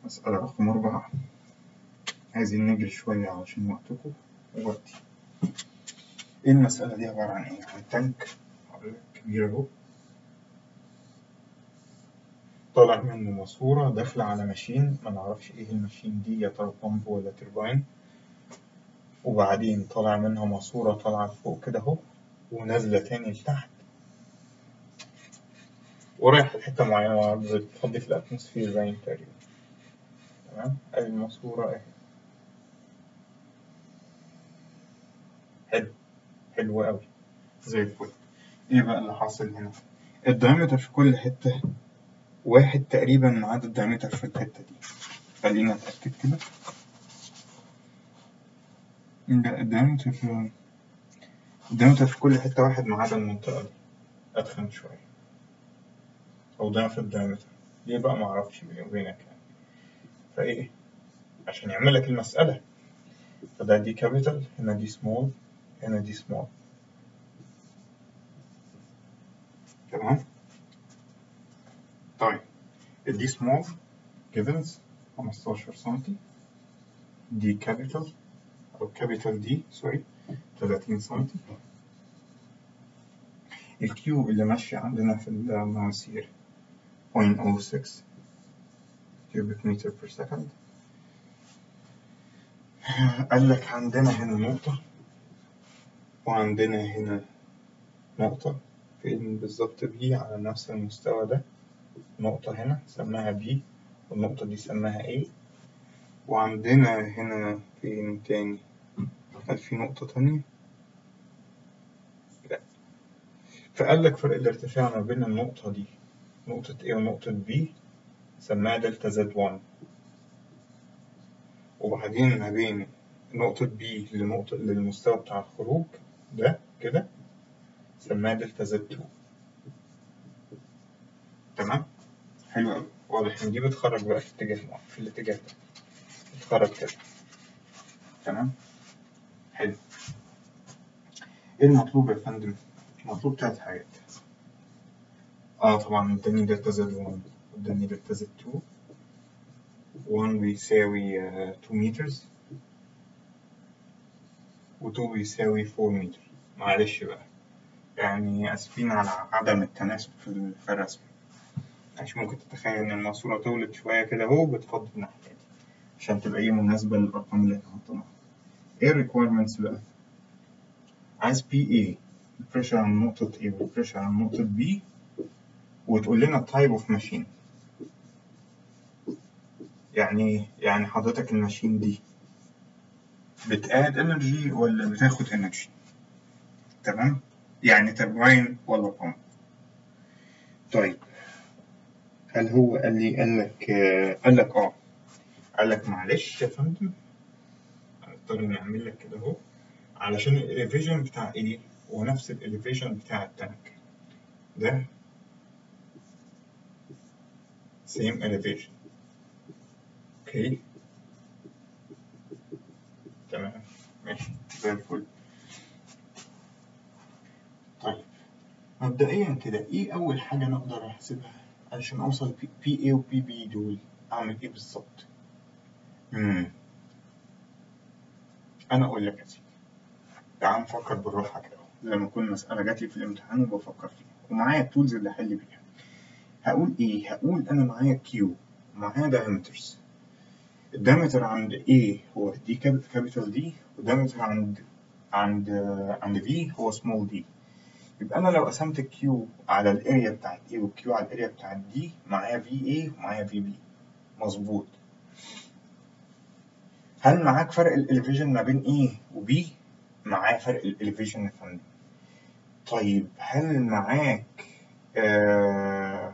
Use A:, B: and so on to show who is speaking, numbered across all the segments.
A: مسألة رقم أربعة عايزين نجري شوية علشان وقتكم ووقتي إيه المسألة دي عبارة عن إيه؟ عن تانك كبير أهو طالع منه ماسورة داخلة على ماشين ما نعرفش إيه الماشين دي يا ترى بامب ولا ترباين وبعدين طالع منها ماسورة طالعة لفوق كده أهو ونازلة تاني لتحت ورايح لحتة معينة بتفضي في الأتموسفير باين تقريبا تمام أدي الماسورة أهي حلو حلو أوي زي الفل إيه بقى اللي حاصل هنا؟ الدايمتر في كل حتة واحد تقريبا من عدد الدايمتر في الحتة دي خلينا نتأكد كده لا الدايمتر الدايمتر في كل حتة واحد ما عدا المنطقة دي أتخن شوية أو ضعف الدايمتر ليه بقى معرفش بيني وبينك يعني فإيه عشان يعمل لك المسألة فده دي كابيتال هنا دي سمول هنا دي سمول تمام طيب دي سمول جيفنز 15 سنتي دي كابيتال أو كابيتال دي سوري 30 سنتي الكيو اللي ماشية عندنا في المواسير 0.06 كيوبيك متر بير سكند قال لك عندنا هنا نقطة وعندنا هنا نقطة فين بالظبط بي على نفس المستوى ده نقطة هنا سماها بي والنقطة دي سماها A وعندنا هنا فين تاني هل في نقطة تانية؟ لا فقال لك فرق الارتفاع ما بين النقطة دي نقطة A ونقطة B سماها دلتا زد 1 وبعدين ما بين نقطة B لنقطة للمستوى بتاع الخروج ده كده سماها دلتا زد 2 تمام؟ حلو أوي واضح إن دي بتخرج بقى في اتجاه في الاتجاه ده بتخرج كده تمام؟ حلو ايه المطلوب يا فندم؟ المطلوب تلات حاجات اه طبعا اداني دلتا زد 1 اداني دلتا زد 2 1 بيساوي 2 مترز و2 بيساوي 4 متر معلش بقى يعني اسفين على عدم التناسب في الرسم عشان ممكن تتخيل ان الماسورة طولت شوية كده اهو بتفضي الناحية دي عشان تبقى ايه مناسبة للأرقام اللي احنا حاطينها ايه الريكويرمنتس بقى؟ عايز بي اي البريشر عن نقطة A والبريشر عن نقطة B وتقول لنا التايب اوف ماشين يعني يعني حضرتك الماشين دي بتاد انرجي ولا بتاخد انرجي تمام يعني تربين ولا بامب طيب هل هو قال لي قال لك آه قال لك اه قال لك معلش يا فندم هنضطر نعمل لك كده اهو علشان الاليفيشن بتاع ايه هو نفس الاليفيشن بتاع التانك ده same elevation اوكي تمام ماشي زي الفل طيب مبدئيا كده ايه اول حاجة انا اقدر احسبها علشان اوصل بي اي وبي بي دول اعمل ايه بالظبط امم انا اقول لك يا سيدي تعال نفكر بالراحة كده لما تكون مسألة جات لي في الامتحان وبفكر فيها ومعايا التولز اللي احل بيها هقول ايه هقول انا معايا كيو معايا دايمترز الدايمتر عند A هو دي كابيتال دي والدايمتر عند عند عند B هو سمول دي يبقى انا لو قسمت الكيو على الاريا بتاعت A والكيو على الاريا بتاعت D معايا VA ومعايا VB مظبوط هل معاك فرق الاليفيشن ما بين A و B معايا فرق الاليفيشن يا فندم طيب هل معاك آه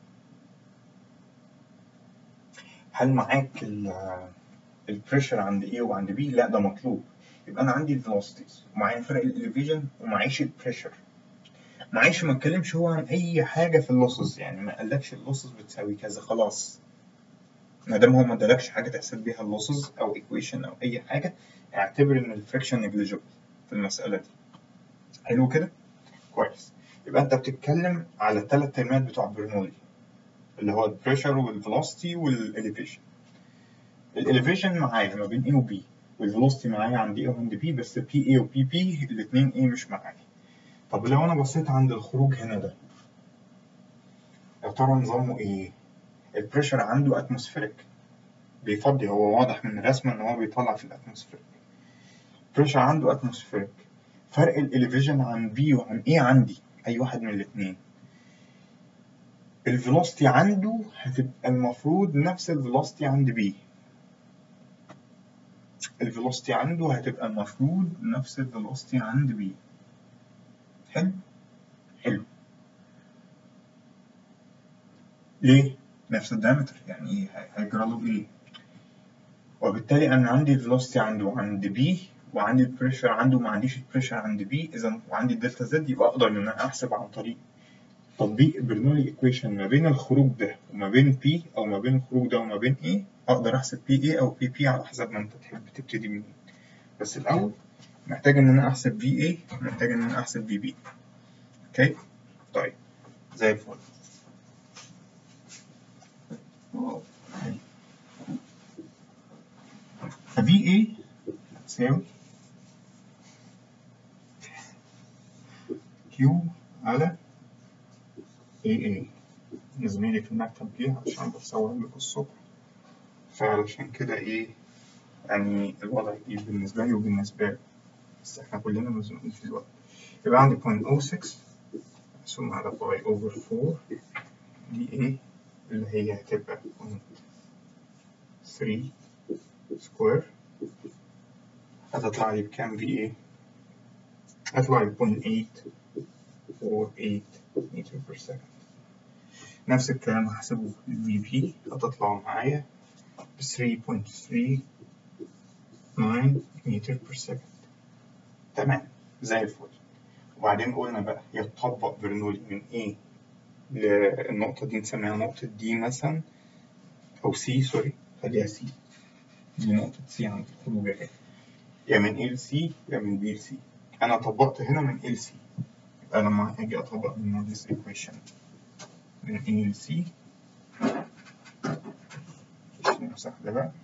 A: هل معاك البريشر عند A وعند B؟ لا ده مطلوب يبقى انا عندي الفيلوسيتيز ومعايا فرق الاليفيشن ومعيش البريشر معيش ما اتكلمش هو عن اي حاجه في اللوسز يعني ما قالكش اللوسز بتساوي كذا خلاص ما دام هو ما ادالكش حاجه تحسب بيها اللوسز او ايكويشن او اي حاجه اعتبر ان الفريكشن نيجليجيبل في المساله دي حلو كده كويس يبقى انت بتتكلم على الثلاث ترمات بتوع برنولي اللي هو البريشر والفيلوسيتي والاليفيشن الاليفيشن معايا ما بين A و B والفيلوسيتي معايا عند A وعند B بس PA و PP الاثنين A مش معايا طب لو انا بصيت عند الخروج هنا ده يا ترى نظامه ايه؟ البريشر عنده اتموسفيريك بيفضي هو واضح من الرسمة ان هو بيطلع في الاتموسفيريك البريشر عنده اتموسفيريك فرق الاليفيشن عن B وعن A عندي اي واحد من الاثنين الفيلوسيتي عنده هتبقى المفروض نفس الفيلوسيتي عند B الفيلوسيتي عنده هتبقى المفروض نفس الفيلوسيتي عند B حلو حلو ليه؟ نفس الدايمتر يعني هيجرى له ايه؟ وبالتالي انا عندي الفيلوسيتي عنده عند بي وعندي البريشر عنده ما عنديش البريشر عند بي اذا وعندي الدلتا زد يبقى اقدر ان انا احسب عن طريق تطبيق برنولي ايكويشن ما بين الخروج ده وما بين بي او ما بين الخروج ده وما بين ايه اقدر احسب بي اي او بي بي على حسب ما انت تحب تبتدي منين بس الاول محتاج ان انا احسب في اي محتاج ان انا احسب في بي اوكي طيب زي الفل ففي اي تساوي كيو على اي اي زميلي في المكتب جه عشان بتصور لكم الصبح فعلشان كده ايه يعني الوضع جديد بالنسبة لي وبالنسبة له بس احنا كلنا مزنوقين في الوقت يبقى عندي 0.06 مقسوم على باي اوفر 4 دي ايه اللي هي هتبقى 0.3 سكوير هتطلع لي بكام في ايه؟ هتطلع لي 0.848 متر بير سكند نفس الكلام هحسبه في بي هتطلع معايا ب 3.39 متر بير سكند تمام زي الفل وبعدين قلنا بقى يتطبق برنولي من A للنقطة دي نسميها نقطة دي مثلا أو سي سوري خليها سي دي نقطة سي عند الخروج اهي يا من A ل C يا من B ل C أنا طبقت هنا من A ل C يبقى لما أجي أطبق من this equation من A ل C نمسح ده بقى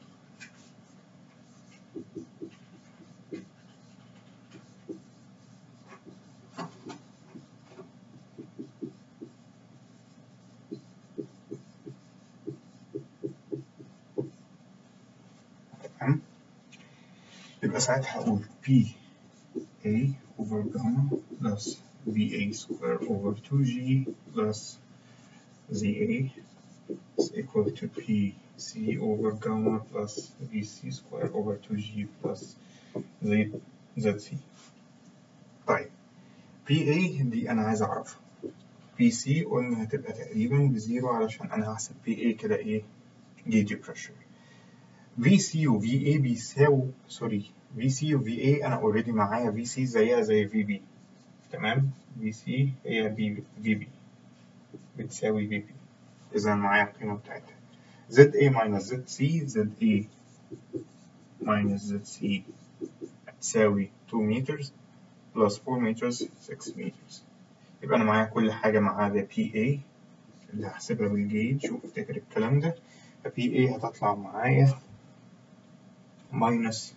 A: تمام يبقى ساعتها هقول P A over gamma plus VA square over 2G plus ZA is equal to PC over gamma plus VC square over 2G plus Z ZC طيب PA دي أنا عايز أعرفها PC قلنا هتبقى تقريبا بزيرو علشان أنا هحسب PA كده إيه جيجي بريشر VC و VA بيساووا سوري VC و VA أنا أوريدي معايا VC زيها زي VB تمام VC هي VB بتساوي VB إذا معايا القيمة بتاعتها ZA minus ZC ZA minus ZC تساوي 2 meters plus 4 meters 6 meters يبقى أنا معايا كل حاجة ما عدا PA اللي هحسبها بالجيج وافتكر الكلام ده ف PA هتطلع معايا minus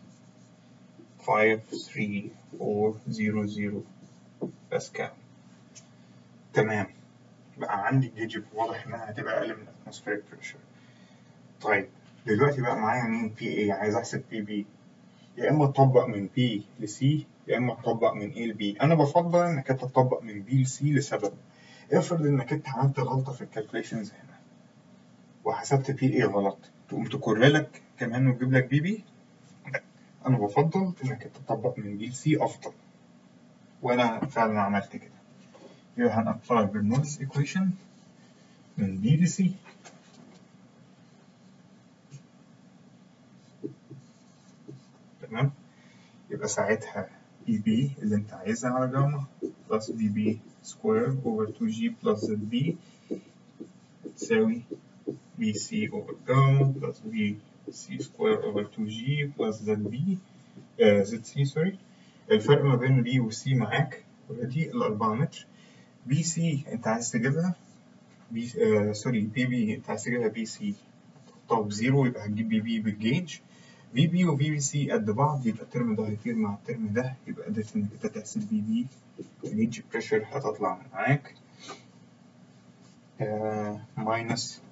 A: 53400 باسكال تمام بقى عندي الجيج واضح انها هتبقى اقل من atmospheric pressure طيب دلوقتي بقى معايا مين بي اي عايز احسب بي بي يا اما اطبق من بي لسي يا اما اطبق من اي لبي انا بفضل انك انت تطبق من بي لسي لسبب افرض انك انت عملت غلطه في الكالكوليشنز هنا وحسبت بي اي غلط تقوم تكرلك كمان وتجيب لك بي بي انا بفضل انك انت تطبق من بي لسي افضل وانا فعلا عملت كده يبقى هنابلاي برنولدز ايكويشن من بي لسي تمام يبقى ساعتها بي بي اللي انت عايزها على جاما بلس بي بي سكوير اوفر 2 جي بلس زد بي تساوي بي سي اوفر جاما بلس بي سي سكوير اوفر 2 جي بلس زد بي زد سي سوري الفرق ما بين بي وسي معاك اوريدي الأربعة متر بي سي انت عايز تجيبها بي آه سوري بي بي انت عايز تجيبها بي سي تحطها بزيرو يبقى هتجيب بي بي بالجيج في بي وفي بي سي قد بعض يبقى الترم ده هيطير مع الترم ده يبقى قدرت انك انت تحسب بي بي الجيج بريشر هتطلع معاك ماينس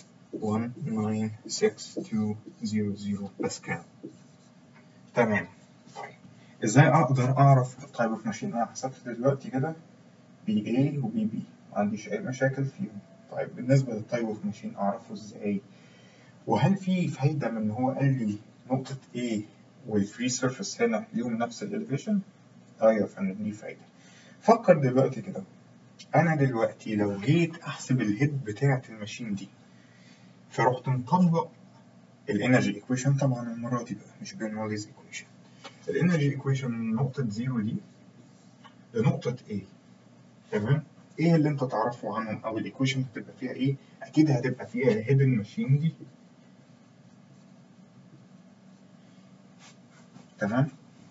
A: 19620 باسكال تمام طيب ازاي اقدر اعرف التايب اوف ماشين انا حسبت دلوقتي كده بي اي وبي بي ما عنديش اي مشاكل فيهم طيب بالنسبه للتايب اوف ماشين اعرفه ازاي وهل في فايده من ان هو قال لي نقطه A والفري سيرفيس هنا ليهم نفس الاليفيشن ايوه يا فندم دي فايده فكر دلوقتي كده انا دلوقتي لو جيت احسب الهيد بتاعه الماشين دي فرحت مطبق الانرجي ايكويشن طبعا المره دي بقى مش برنوليز ايكويشن الانرجي ايكويشن من نقطه زيرو دي لنقطه A تمام ايه اللي انت تعرفه عنهم او الايكويشن هتبقى فيها ايه اكيد هتبقى فيها الهيد الماشين دي تمام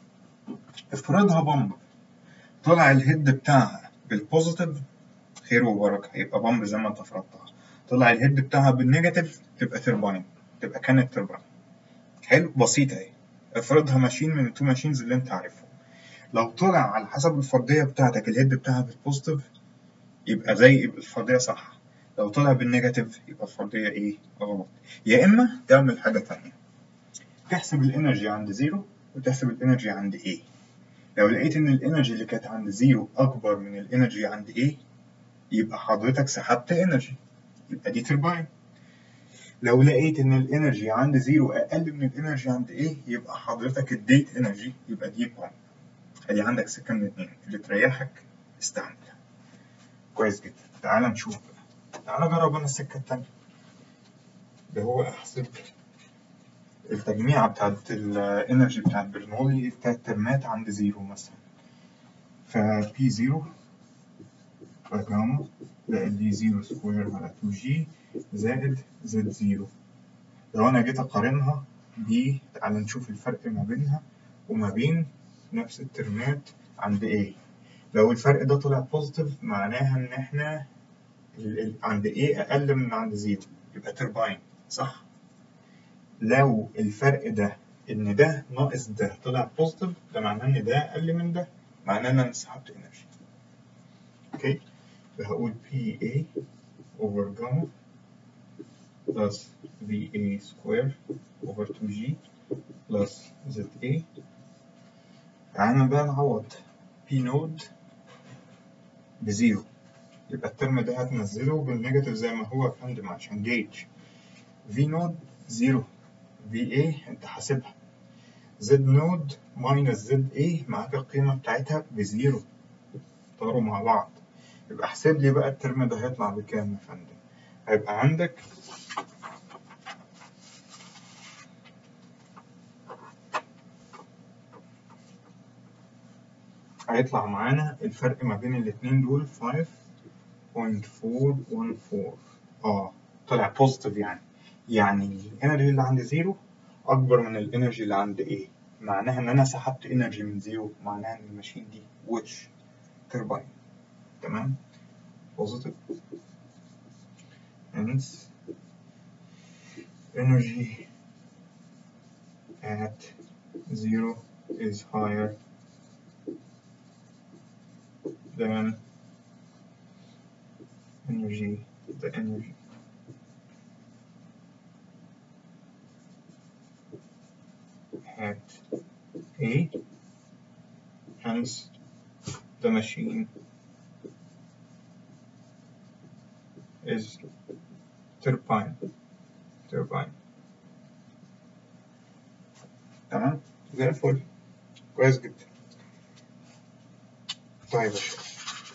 A: افرضها بامب طلع الهيد بتاعها بالبوزيتيف خير وبركه هيبقى بامب زي ما انت فرضتها طلع الهيد بتاعها بالنيجاتيف تبقى ترباين تبقى كانت ترباين حلو بسيطه اهي افرضها ماشين من التو ماشينز اللي انت عارفهم لو طلع على حسب الفرضيه بتاعتك الهيد بتاعها بالبوزيتيف يبقى زي يبقى الفرضيه صح لو طلع بالنيجاتيف يبقى الفرضيه ايه غلط يا اما تعمل حاجه تانية تحسب الانرجي عند زيرو وتحسب الانرجي عند A لو لقيت ان الانرجي اللي كانت عند زيرو اكبر من الانرجي عند A يبقى حضرتك سحبت انرجي يبقى دي ترباين لو لقيت ان الانرجي عند زيرو اقل من الانرجي عند A يبقى حضرتك اديت انرجي يبقى دي بامب ادي عندك سكه من اتنين اللي تريحك استعملها كويس جدا تعال نشوف بقى تعال نجرب انا السكه التانية اللي هو احسب التجميعة بتاعت الانرجي بتاعت برنولي بتاعت ترمات عند زيرو مثلا ف بي زيرو فجاما زائد دي زيرو سكوير على 2 جي زائد زد زيرو لو انا جيت اقارنها ب تعال نشوف الفرق ما بينها وما بين نفس الترمات عند A لو الفرق ده طلع بوزيتيف معناها ان احنا ال- ال- عند A اقل من عند زيرو يبقى ترباين صح لو الفرق ده ان ده ناقص ده طلع بوزيتيف ده معناه ان ده اقل من ده معناه ان انا سحبت انرجي اوكي فهقول PA over gamma plus VA square over 2G plus ZA تعالى بقى نعوض P نود بزيرو يبقى الترم ده هتنزله بالنيجاتيف زي ما هو يا فندم عشان جيج في نود زيرو في ايه انت حاسبها زد نود ماينس زد ايه معاك القيمة بتاعتها بزيرو طاروا مع بعض يبقى احسب لي بقى الترم ده هيطلع بكام يا فندم هيبقى عندك هيطلع معانا الفرق ما بين الاتنين دول 5.414 اه طلع بوزيتيف يعني يعني الانرجي اللي عند زيرو اكبر من الانرجي اللي عند A معناها ان انا سحبت انرجي من زيرو معناها ان الماشين دي ويتش ترباين تمام بوزيتيف hence energy at zero is higher than energy the energy at A hence the machine is turbine turbine تمام زي الفل كويس جدا طيب يا شباب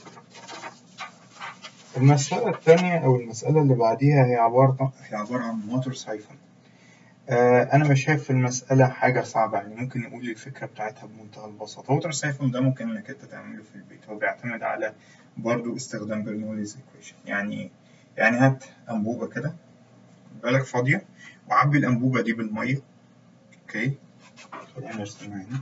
A: المسألة التانية أو المسألة اللي بعديها هي عبارة هي عبارة عن موتور سايفون آه أنا مش شايف في المسألة حاجة صعبة يعني ممكن نقول الفكرة بتاعتها بمنتهى البساطة ووتر سايفون ده ممكن إنك أنت تعمله في البيت هو بيعتمد على برضو استخدام برنوليز إيكويشن يعني يعني هات أنبوبة كده بالك فاضية وعبي الأنبوبة دي بالمية أوكي خلينا نرسمها هنا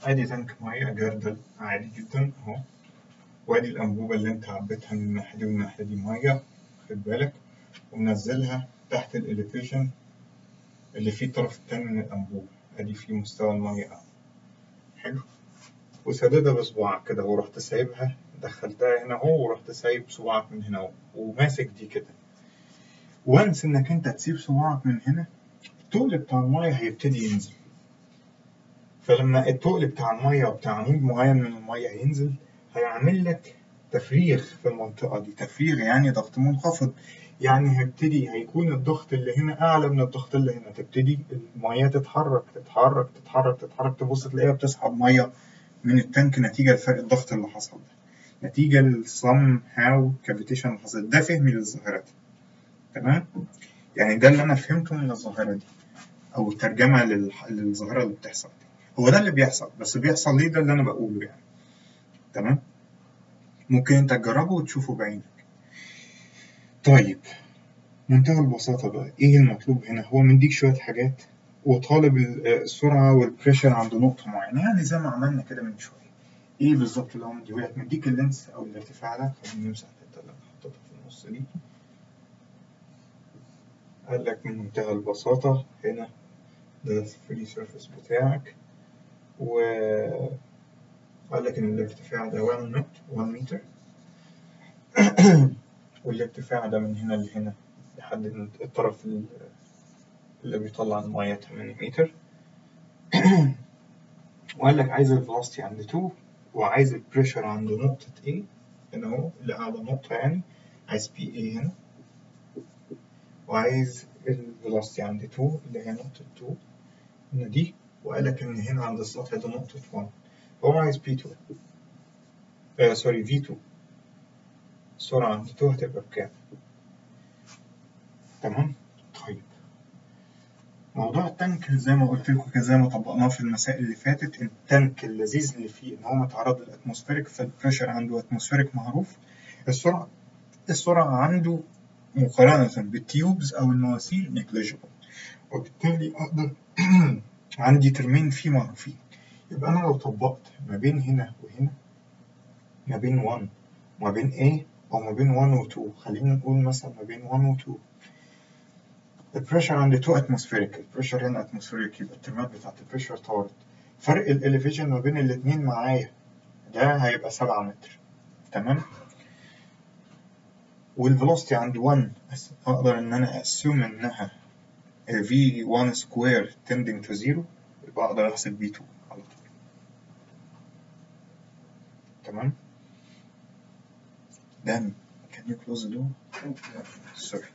A: ادي تانك ميه جردل عادي جدا اهو وادي الانبوبه اللي انت عبيتها من الناحيه دي والناحيه دي ميه خد بالك ومنزلها تحت الاليفيشن اللي فيه الطرف التاني من الانبوبه ادي فيه مستوى الميه اهو حلو وسددها بصباعك كده ورحت سايبها دخلتها هنا اهو ورحت سايب صباعك من هنا اهو وماسك دي كده وانس انك انت تسيب صباعك من هنا التقل بتاع الميه هيبتدي ينزل فلما التقل بتاع الميه وبتاع عمود معين من الميه هينزل هيعمل لك تفريغ في المنطقة دي تفريغ يعني ضغط منخفض يعني هيبتدي هيكون الضغط اللي هنا أعلى من الضغط اللي هنا تبتدي المية تتحرك تتحرك تتحرك تتحرك تبص تلاقيها بتسحب مية من التانك نتيجة لفرق الضغط اللي حصل ده نتيجة للصم هاو كافيتيشن اللي حصل ده فهمي للظاهرة دي تمام يعني ده اللي أنا فهمته من الظاهرة دي أو الترجمة للح- للظاهرة اللي بتحصل دي هو ده اللي بيحصل بس بيحصل ليه ده اللي أنا بقوله يعني تمام ممكن انت تجربه وتشوفه بعينك طيب منتهى البساطة بقى ايه المطلوب هنا هو مديك شوية حاجات وطالب ال- السرعة والبريشر عند نقطة معينة يعني زي ما عملنا كده من شوية ايه بالظبط اللي هو مديهولك مديك اللينس او الارتفاع ده خلينا نمسح الحتة اللي انا حطيتها في النص دي قال لك من منتهى البساطة هنا ده الفري سيرفيس بتاعك و قال لك إن الارتفاع ده 1 نوت 1 متر والارتفاع ده من هنا لهنا لحد الطرف ال- اللي بيطلع المية 8 متر وقال لك عايز الفلوسيتي عند 2 وعايز البريشر عند نقطة A هنا أهو اللي أعلى نقطة يعني عايز بي A هنا وعايز الفلوسيتي عند 2 اللي هي نقطة 2 هنا دي وقال لك إن هنا عند السطح ده نقطة 1 فهو عايز P2 آه سوري V2 السرعة عند 2 هتبقى بكام؟ تمام؟ طيب موضوع التانك زي ما قلت لكم كده زي ما طبقناه في المسائل اللي فاتت التانك اللذيذ اللي فيه ان هو متعرض للاتموسفيريك فالبريشر عنده اتموسفيريك معروف السرعة السرعة عنده مقارنة بالتيوبز أو المواسير نيجليجيبل وبالتالي أقدر عندي ترمين فيه معروفين يبقى أنا لو طبقت ما بين هنا وهنا ما بين 1 وما بين A أو ما بين 1 و 2 خلينا نقول مثلا ما بين 1 و 2 البريشر عند 2 اتموسفيريك البريشر هنا اتموسفيريك يبقى الترمات بتاعت البريشر طارت فرق الاليفيشن ما بين الاتنين معايا ده هيبقى 7 متر تمام والفيلوسيتي عند 1 أس- اقدر ان انا اسيوم انها v1 سكوير tending to 0 يبقى اقدر احسب v2 على طول تمام then can you close the door sorry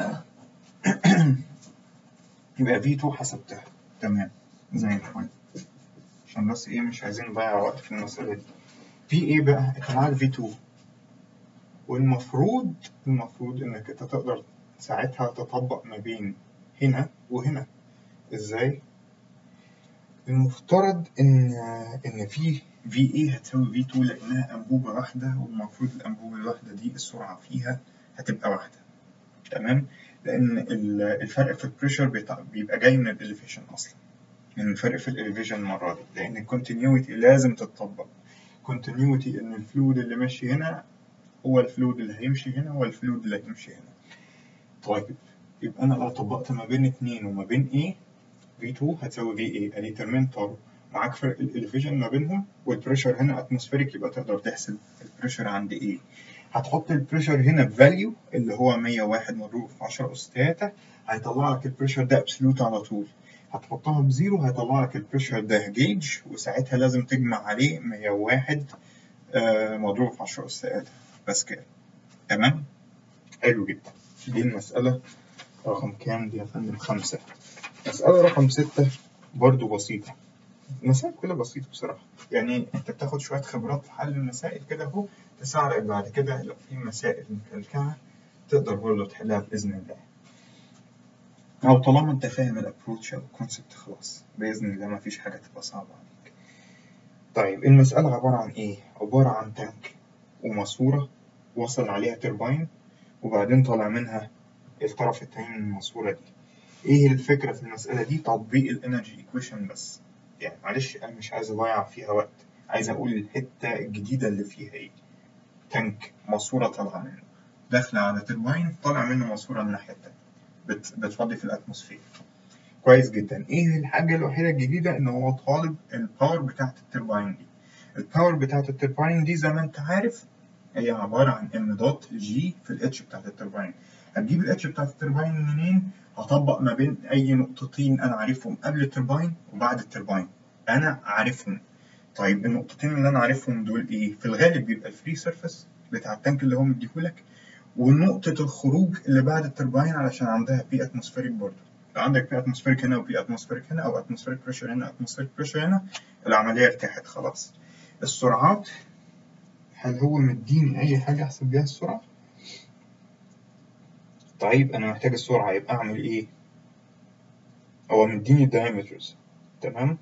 A: يبقى V2 حسبتها تمام زي الفل عشان بس ايه مش عايزين نضيع وقت في المسألة دي في ايه بقى انت معاك V2 والمفروض المفروض انك انت تقدر ساعتها تطبق ما بين هنا وهنا ازاي المفترض ان ان في في ايه هتساوي في 2 لانها انبوبه واحده والمفروض الانبوبه الواحده دي السرعه فيها هتبقى واحده تمام لان ال- الفرق في البريشر بيبقى جاي من الاليفيشن اصلا من الفرق في الاليفيشن المره دي لان الكونتينيوتي لازم تتطبق كونتينيوتي ان الفلويد اللي ماشي هنا هو الفلويد اللي هيمشي هنا هو الفلويد اللي هيمشي هنا طيب يبقى انا لو طبقت ما بين 2 وما بين A V2 هتساوي VA ادي ترمين طاروا معاك فرق الاليفيشن ما بينهم والبريشر هنا اتموسفيريك يبقى تقدر تحسب البريشر عند A هتحط البريشر هنا بفاليو اللي هو 101 مضروب في 10 أس 3 هيطلع لك البريشر ده ابسولوت على طول هتحطها بزيرو هيطلع لك البريشر ده جيج وساعتها لازم تجمع عليه 101 آه، مضروب في 10 أس 3 باسكال تمام حلو جدا دي المسألة رقم كام دي يا فندم خمسة مسألة رقم ستة برضو بسيطة المسائل كلها بسيطة بصراحة يعني أنت بتاخد شوية خبرات في حل المسائل كده أهو تساعدك بعد كده لو في مسائل مكلكعة تقدر برضه تحلها بإذن الله أو طالما أنت فاهم الأبروتش أو الكونسبت خلاص بإذن الله مفيش حاجة تبقى صعبة عليك طيب المسألة عبارة عن إيه؟ عبارة عن تانك وماسورة وصل عليها تربين وبعدين طالع منها الطرف التاني من الماسورة دي إيه الفكرة في المسألة دي؟ تطبيق الإنرجي إيكويشن بس يعني معلش انا مش عايز اضيع فيها وقت عايز اقول الحته الجديده اللي فيها ايه تانك ماسوره طالعه منه داخله على تربين طالع منه ماسوره الناحيه التانيه بت... بتفضي في الاتموسفير كويس جدا ايه الحاجه الوحيده الجديده ان هو طالب الباور بتاعه التربين دي الباور بتاعه التربين دي زي ما انت عارف هي عباره عن ام دوت جي في الاتش بتاعه التربين هتجيب الاتش بتاعه التربين منين هطبق ما بين اي نقطتين انا عارفهم قبل التربين وبعد التربين انا عارفهم طيب النقطتين اللي انا عارفهم دول ايه في الغالب بيبقى الفري سيرفيس بتاع التانك اللي هو مديهولك ونقطة الخروج اللي بعد التربين علشان عندها بي اتموسفيريك برضه لو عندك بي اتموسفيريك هنا وبي اتموسفيريك هنا او اتموسفيريك بريشر هنا اتموسفيريك بريشر هنا العملية ارتاحت خلاص السرعات هل هو مديني اي حاجة احسب بيها السرعة؟ طيب انا محتاج السرعة يبقى اعمل ايه؟ هو مديني diameters تمام؟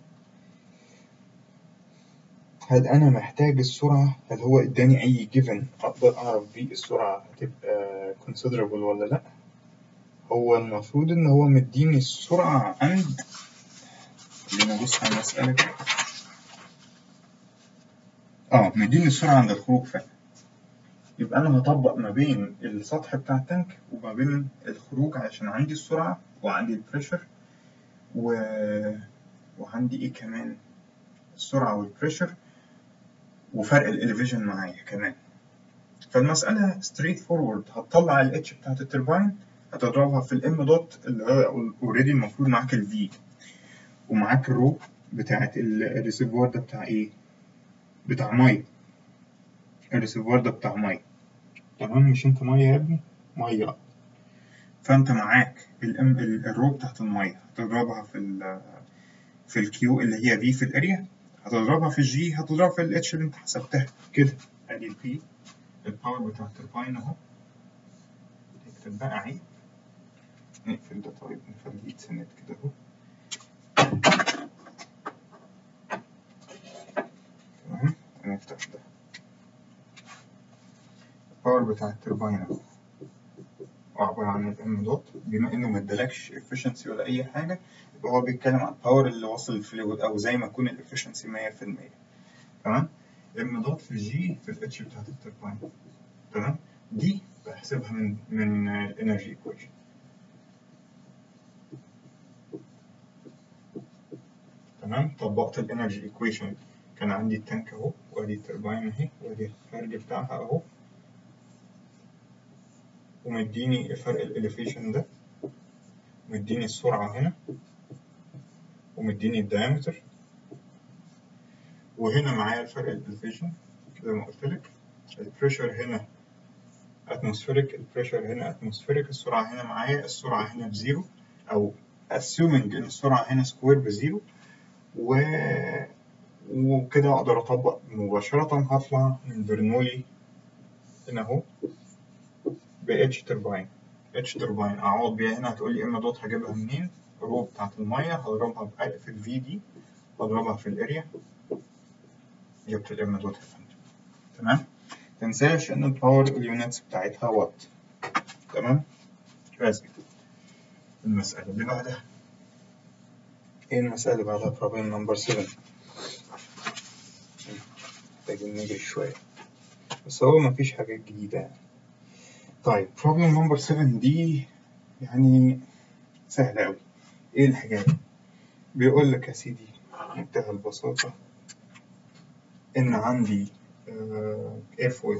A: هل انا محتاج السرعة؟ هل هو اداني اي given اقدر اعرف بيه السرعة هتبقى considerable ولا لا؟ هو المفروض ان هو مديني السرعة عند خلينا نبص على المسألة كده اه مديني السرعة عند الخروج فعلا يبقى انا هطبق ما بين السطح بتاع التانك وما بين الخروج علشان عندي السرعة وعندي البريشر و... وعندي ايه كمان السرعة والبريشر وفرق الاليفيجن معايا كمان فالمسألة ستريت فورورد هتطلع الاتش بتاعت التربين هتضربها في الام دوت اللي هو اوريدي المفروض معاك الفي ومعاك الرو بتاعت الريسيفوار ده بتاع ايه؟ بتاع مية الريسيفوار ده بتاع مية تمام مش انت مية يا ابني؟ مية فانت معاك الام الرو بتاعت المية هتضربها في ال في الكيو اللي هي في في الاريا هتضربها في الجي هتضربها في الاتش اللي انت حسبتها كده ادي البي الباور بتاع التربين اهو نكتب بقى عيب نقفل ده طيب نخليه يتسند كده اهو تمام ونفتح ده الباور بتاع التربين اهو عبارة عن الام دوت بما انه ما ادالكش efficiency ولا اي حاجة يبقى هو بيتكلم عن الباور اللي واصل للفلويد او زي ما يكون الافشنسي 100% تمام ام دوت في جي في الاتش بتاعت التربين تمام دي بحسبها من من الانرجي ايكويشن تمام طبقت الانرجي ايكويشن كان عندي التانك اهو وادي التربين اهي وادي الخارج بتاعها اهو ومديني فرق الاليفيشن ده مديني السرعة هنا ومديني الدايمتر وهنا معايا الفرق الاليفيشن زي ما قلت لك البريشر هنا اتموسفيريك البريشر هنا اتموسفيريك السرعة هنا معايا السرعة هنا بزيرو أو assuming إن السرعة هنا سكوير بزيرو و... وكده أقدر أطبق مباشرة هطلع من برنولي هنا أهو ب اتش تربين اتش تربين أعوض بيها هنا هتقولي إما دوت هجيبها منين الرو بتاعت المية هضربها في الفي دي هضربها في الاريا جبت الإما دوت يا فندم تمام تنساش ان الباور اليونتس بتاعتها وات تمام كويس جدا المسألة اللي بعدها ايه المسألة اللي بعدها بروبلم نمبر 7 محتاجين نجري شوية بس هو مفيش حاجات جديدة يعني طيب بروبلم نمبر 7 دي يعني سهلة أوي ايه الحاجات بيقول لك يا سيدي بمنتهى البساطة إن عندي ايرفويل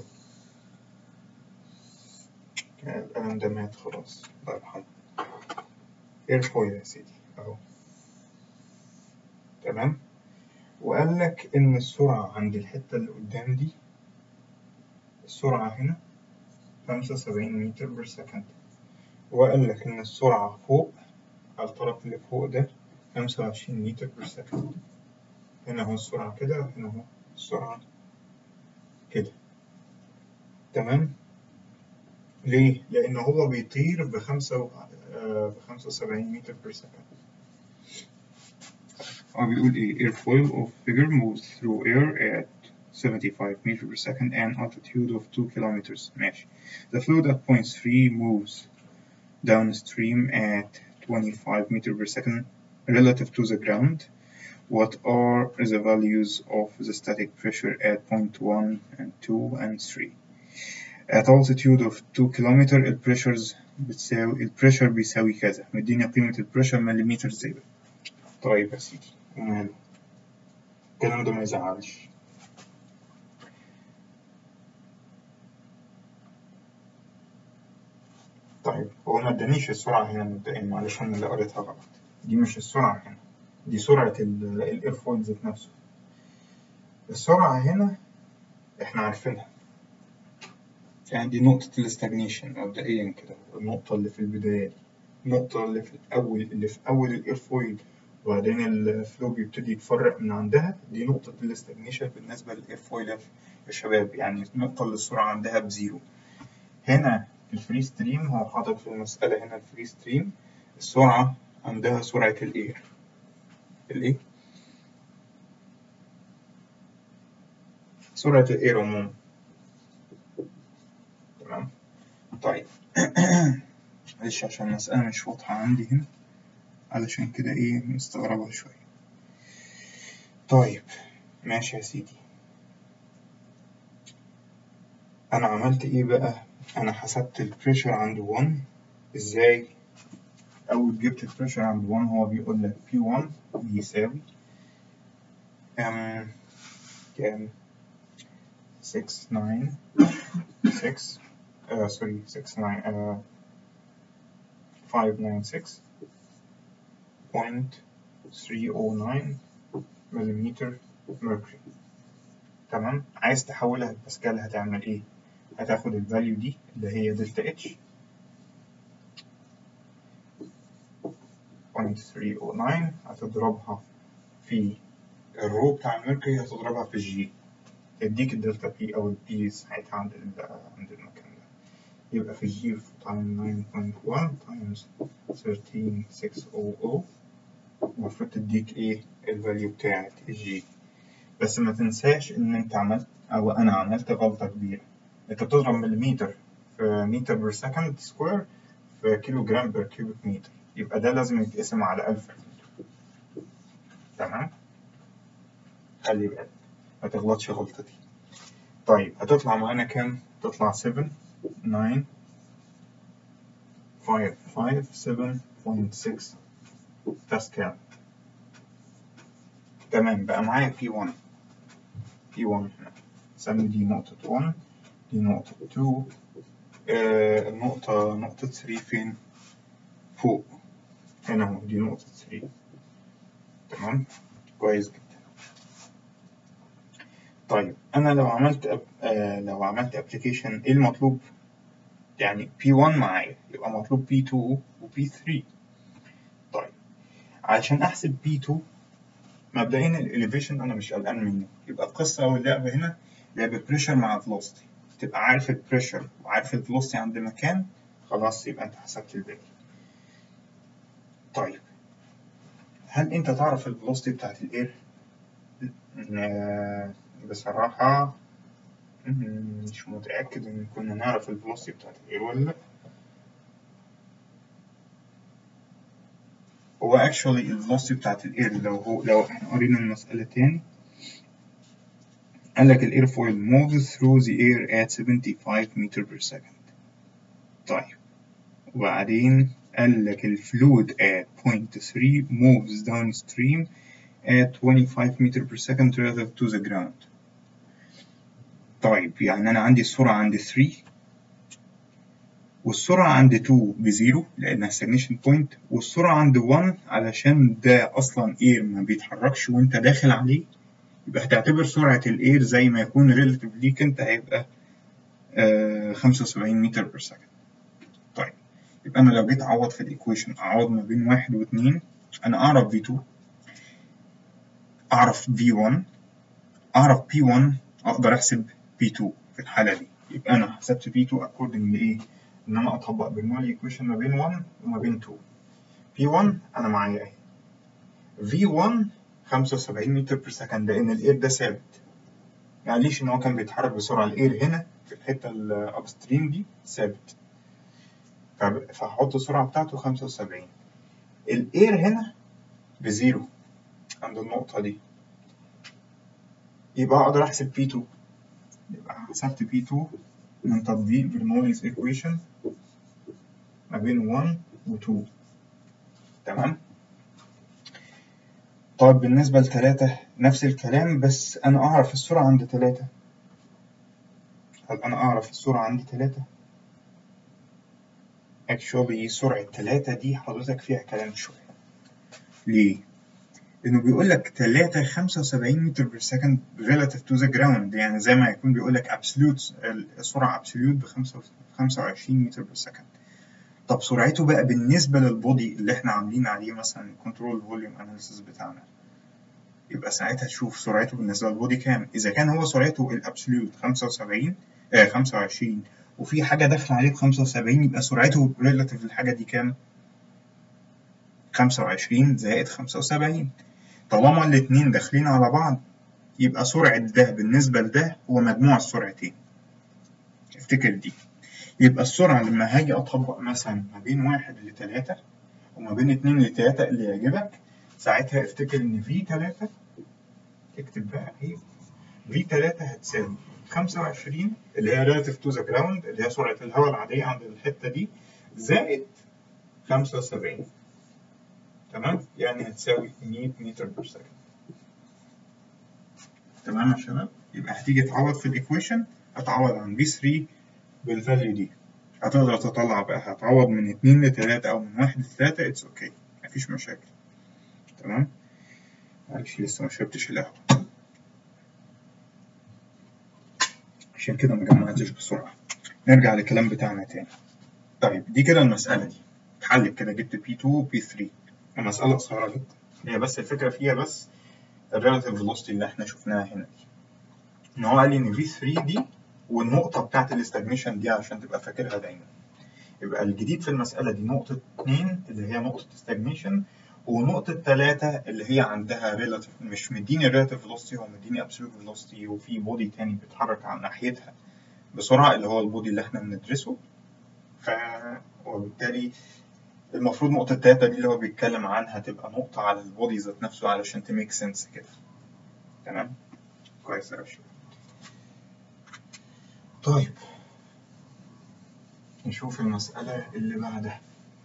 A: كان القلم ده مات خلاص الله يرحمه ايرفويل يا سيدي اهو تمام وقال لك ان السرعة عند الحتة اللي قدام دي السرعة هنا خمسة وسبعين متر بير سكند وقال لك ان السرعة فوق على الطرف اللي فوق ده خمسة وعشرين متر بير سكند هنا اهو السرعة كده وهنا اهو السرعة كده تمام ليه؟ لأن هو بيطير بخمسة و... بخمسة وسبعين متر بير سكند هو بيقول إيه airfoil of figure moves through air at 75 meter per second and altitude of 2 kilometers ماشي the fluid at point 3 moves downstream at 25 meter per second relative to the ground
B: what are the values of the static pressure at point 1 and 2 and 3 at altitude of 2 km البريشرز بتساوي البريشر بيساوي كذا مديني قيمة البريشر مليمتر زيبة طيب يا سيدي وماله الكلام ده ما يزعلش طيب هو ما ادانيش السرعة هنا مبدئيا معلش أنا اللي قريتها غلط دي مش السرعة هنا دي سرعة الايرفويل ذات نفسه السرعة هنا احنا عارفينها يعني دي نقطة الاستجنيشن مبدئيا كده النقطة اللي في البداية دي النقطة اللي في الأول اللي في أول الايرفويل وبعدين الفلو بيبتدي يتفرق من عندها دي نقطة الاستجنيشن بالنسبة للايرفويل يا شباب يعني النقطة اللي السرعة عندها بزيرو هنا الفري ستريم هو حاطط في المسألة هنا الفري ستريم السرعة عندها سرعة الإير الإيه؟ سرعة الإير عموما تمام طيب معلش عشان المسألة مش واضحة عندي هنا علشان كده إيه مستغربها شوية طيب ماشي يا سيدي أنا عملت إيه بقى؟ أنا حسبت البريشر عند 1 إزاي؟ أول جبت البريشر عند 1 هو بيقول لك P1 بيساوي أم كام 6 9 6 آه سوري 6 9 آه 596 0.309 مليمتر ميركوري تمام عايز تحولها لباسكال هتعمل ايه هتاخد الفاليو دي اللي هي دلتا اتش 0.309 هتضربها في الرو بتاع الميركوري هتضربها في الجي تديك الدلتا بي او البي ساعتها عند عند المكان ده يبقى في الجي تايم 9.1 تايمز 13600 المفروض تديك ايه الفاليو بتاعت الجي بس ما تنساش ان انت عملت او انا عملت غلطة كبيرة انت بتضرب مليمتر في متر بير سكند سكوير في كيلو جرام بير كيوبيك متر يبقى ده لازم يتقسم على 1000 متر تمام خلي بالك ما تغلطش غلطتي طيب هتطلع معانا كام؟ تطلع 7 9 5 5 7.6 باسكال تمام بقى معايا P1 P1 هنا سمي دي نقطة 1 دي نقطة 2 آه النقطة نقطة 3 فين؟ فوق هنا اهو دي نقطة 3 تمام كويس جدا طيب انا لو عملت أب... آه لو عملت ابلكيشن ايه المطلوب يعني P1 معايا يبقى مطلوب P2 و P3 طيب علشان احسب P2 مبدئيا الاليفيشن انا مش قلقان منه يبقى القصه او اللعبه هنا لعبه بريشر مع فلوستي تبقى عارف البريشر وعارف الفلوستي عند مكان خلاص يبقى انت حسبت الباقي طيب هل انت تعرف الفلوستي بتاعت الاير بصراحة مش متأكد إن كنا نعرف الفلوسي بتاعت الإير ولا لأ هو actually الفلوسي بتاعت الإير لو هو لو إحنا قرينا المسألة تاني قال لك الإير فويل moves through the air at 75 meter per second طيب وبعدين قال لك الفلويد at point 3 moves downstream at 25 meter per second relative to the ground طيب يعني أنا عندي السرعة عند 3 والسرعة عند 2 بزيرو لأنها stagnation point والسرعة عند 1 علشان ده أصلا اير ما بيتحركش وأنت داخل عليه يبقى هتعتبر سرعة الاير زي ما يكون relative ليك أنت هيبقى آه 75 متر بير سكند طيب يبقى أنا لو جيت أعوض في الإيكويشن أعوض ما بين واحد واتنين أنا أعرف V2 أعرف V1 أعرف P1 أقدر أحسب P2 في الحالة دي يبقى أنا حسبت P2 according لإيه؟ إن أنا أطبق برنولي إيكويشن ما بين 1 وما بين 2 P1 أنا معايا أهي V1 75 متر بير سكند لأن الإير ده ثابت معليش إن هو كان بيتحرك بسرعة الإير هنا في الحتة الأبستريم دي ثابت فهحط السرعة بتاعته 75 الإير هنا بزيرو عند النقطة دي يبقى أقدر أحسب P2 يبقى حسبت P2 من تطبيق برنوليز إيكويشن ما بين 1 و 2
A: تمام طيب بالنسبة لتلاتة نفس الكلام بس أنا أعرف السرعة عند تلاتة هل أنا أعرف السرعة عندي تلاتة؟ actually سرعة تلاتة دي حضرتك فيها كلام شوية ليه؟ لأنه بيقول لك تلاتة خمسة وسبعين متر بير سكند relative to the ground يعني زي ما يكون بيقول لك absolute السرعة absolute بخمسة خمسة وعشرين متر بير سكند طب سرعته بقى بالنسبة للبودي اللي احنا عاملين عليه مثلا الكنترول فوليوم اناليسيس بتاعنا يبقى ساعتها تشوف سرعته بالنسبة للبودي كام إذا كان هو سرعته الأبسوليوت 75 آه 25 وفي حاجة داخلة عليه ب 75 يبقى سرعته ريلاتيف للحاجة دي كام؟ 25 زائد 75 طالما الاتنين داخلين على بعض يبقى سرعة ده بالنسبة لده هو مجموع السرعتين افتكر دي يبقى السرعة لما هاجي أطبق مثلا ما بين واحد لتلاتة وما بين اتنين لتلاتة اللي يعجبك ساعتها افتكر إن في تلاتة اكتب بقى ايه في تلاتة هتساوي خمسة وعشرين اللي هي relative to the ground اللي هي سرعة الهواء العادية عند الحتة دي زائد خمسة وسبعين تمام يعني هتساوي 100 متر بير سكند تمام يا شباب يبقى هتيجي تعوض في الايكويشن هتعوض عن V3 بالفاليو دي هتقدر تطلع بقى هتعوض من 2 ل 3 او من 1 ل 3 اتس اوكي مفيش مشاكل تمام معلش لسه ما شربتش القهوة عشان كده ما جمعتش بسرعة نرجع للكلام بتاعنا تاني طيب دي كده المسألة دي اتحلت كده جبت P2 و P3 المسألة قصيرة جدا هي بس الفكرة فيها بس الريلاتيف فيلوسيتي اللي احنا شفناها هنا دي ان هو قال لي ان V3 دي والنقطة بتاعت الاستجنيشن دي عشان تبقى فاكرها دايما يبقى الجديد في المسألة دي نقطة 2 اللي هي نقطة استجنيشن ونقطة تلاتة اللي هي عندها ريلاتيف مش مديني ريلاتيف فيلوسيتي هو مديني ابسولوت فيلوسيتي وفي بودي تاني بيتحرك عن ناحيتها بسرعة اللي هو البودي اللي احنا بندرسه ف وبالتالي المفروض نقطة تلاتة دي اللي هو بيتكلم عنها تبقى نقطة على البودي ذات نفسه علشان تميك سنس كده تمام كويس أوي طيب نشوف المسألة اللي بعدها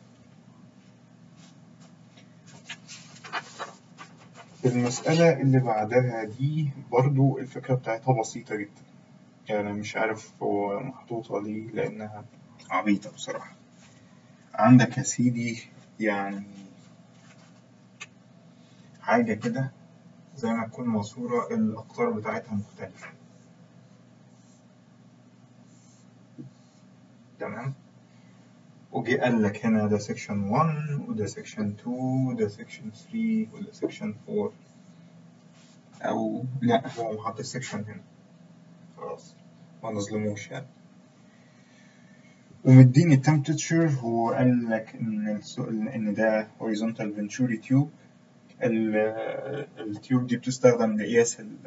A: المسألة اللي بعدها دي برضو الفكرة بتاعتها بسيطة جدا يعني مش عارف هو محطوطة ليه لأنها عبيطة بصراحة عندك يا سيدي يعني حاجة كده زي ما تكون ماسورة الأقطار بتاعتها مختلفة تمام وجي قال لك هنا ده سيكشن 1 وده سيكشن 2 وده سيكشن 3 وده سيكشن 4 أو لا هو محط السيكشن هنا خلاص ما نظلموش يعني ومديني التمبريتشر هو قال لك إن السؤال إن ده horizontal venturi tube التيوب دي بتستخدم لقياس ال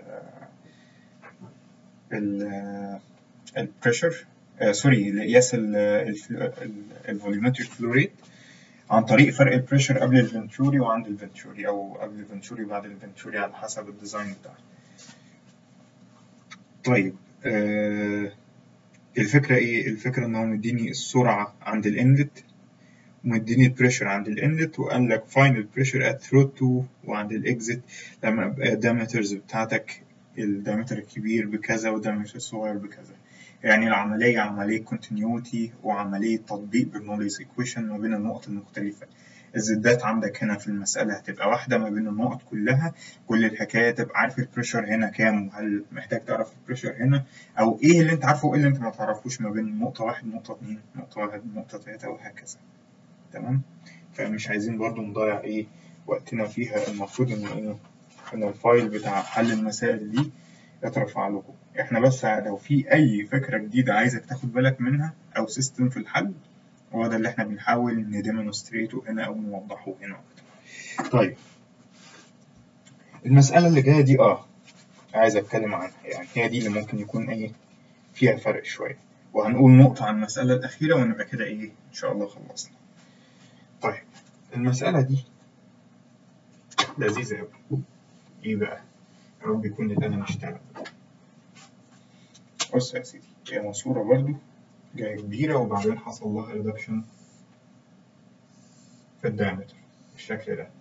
A: ال البريشر سوري لقياس الفوليومتريك فلو ريت عن طريق فرق البريشر قبل الفنتوري وعند الفنتوري او قبل الفنتوري وبعد الفنتوري على حسب الديزاين بتاعه طيب آه الفكرة ايه الفكرة ان هو مديني السرعة عند الانلت ومديني البريشر عند الانلت وقال لك find the pressure at throat 2 وعند الاكزit لما يبقى الدايمترز بتاعتك الدايمتر الكبير بكذا والدايمتر الصغير بكذا يعني العملية عملية continuity وعملية تطبيق برنوليز equation ما بين النقط المختلفة الزدات عندك هنا في المسألة هتبقى واحدة ما بين النقط كلها كل الحكاية تبقى عارف البريشر هنا كام وهل محتاج تعرف البريشر هنا أو إيه اللي أنت عارفه وإيه اللي أنت ما تعرفوش ما بين نقطة واحد نقطة اتنين نقطة واحد نقطة تلاتة وهكذا تمام فمش عايزين برضو نضيع إيه وقتنا فيها المفروض إن إيه إن الفايل بتاع حل المسائل دي يترفع لكم احنا بس لو في اي فكره جديده عايزك تاخد بالك منها او سيستم في الحل هو ده اللي احنا بنحاول نديمونستريته هنا او نوضحه هنا اكتر طيب المساله اللي جايه دي اه عايز اتكلم عنها يعني هي دي اللي ممكن يكون ايه فيها فرق شويه وهنقول نقطه عن المساله الاخيره ونبقى كده ايه ان شاء الله خلصنا طيب المساله دي لذيذه قوي
B: ايه بقى؟ يا رب يكون اللي انا مشتغل بص يا سيدي هي ماسورة برضو جاية كبيرة وبعدين حصل لها ريدكشن في الدايمتر بالشكل ده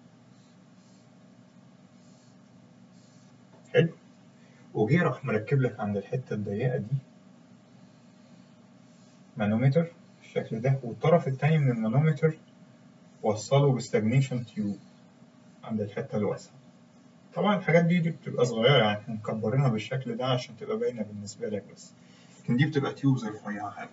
B: حلو وجه راح مركب لك عند الحتة الضيقة دي مانومتر بالشكل ده والطرف التاني من المانومتر وصله بستاجنيشن تيوب عند الحتة الواسعة طبعا الحاجات دي دي بتبقى صغيرة يعني احنا مكبرينها بالشكل ده عشان تبقى باينة بالنسبة لك بس لكن دي بتبقى تيوبز رفيعة أوي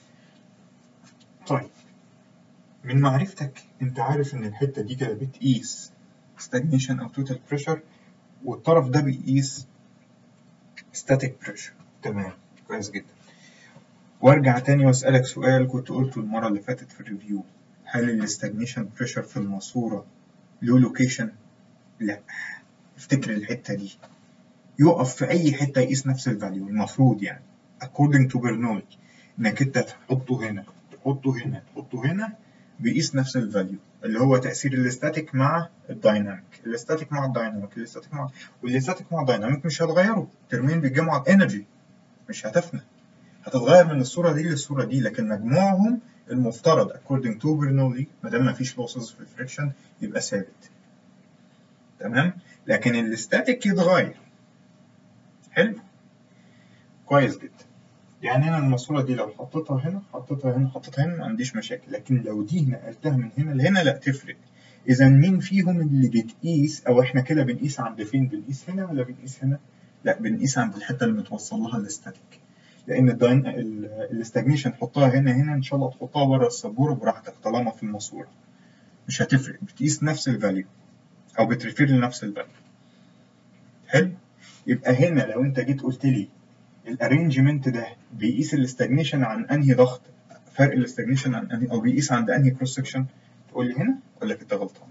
B: طيب من معرفتك انت عارف ان الحتة دي كده بتقيس stagnation او total pressure والطرف ده بيقيس static pressure تمام كويس جدا وارجع تاني واسألك سؤال كنت قلته المرة اللي فاتت في الريفيو هل الاستجنيشن بريشر في الماسورة له لوكيشن؟ لا افتكر الحتة دي يقف في أي حتة يقيس نفس الفاليو المفروض يعني according to Bernoulli إنك أنت تحطه هنا تحطه هنا تحطه هنا بيقيس نفس الفاليو اللي هو تأثير الاستاتيك مع الدايناميك الاستاتيك مع الدايناميك الاستاتيك مع والاستاتيك مع الدايناميك مش هتغيره الترمين بيتجمعوا انرجي مش هتفنى هتتغير من الصورة دي للصورة دي لكن مجموعهم المفترض according to Bernoulli ما دام مفيش losses في الفريكشن يبقى ثابت تمام لكن الاستاتيك يتغير حلو كويس جدا يعني انا الماسوره دي لو حطيتها هنا حطيتها هنا حطيتها هنا ما عنديش مشاكل لكن لو دي نقلتها من هنا لهنا لا تفرق اذا مين فيهم اللي بتقيس او احنا كده بنقيس عند فين بنقيس هنا ولا بنقيس هنا لا بنقيس عند الحته اللي متوصل لها الاستاتيك لان الداين الاستجنيشن حطها هنا هنا ان شاء الله تحطها بره السبوره براحتك طالما في الماسوره مش هتفرق بتقيس نفس الفاليو او بتريفير لنفس الفاليو حلو يبقى هنا لو انت جيت قلت لي الارينجمنت ده بيقيس الاستجنيشن عن انهي ضغط فرق الاستجنيشن عن انهي او بيقيس عند انهي كروس سكشن تقول لي هنا اقول لك انت غلطان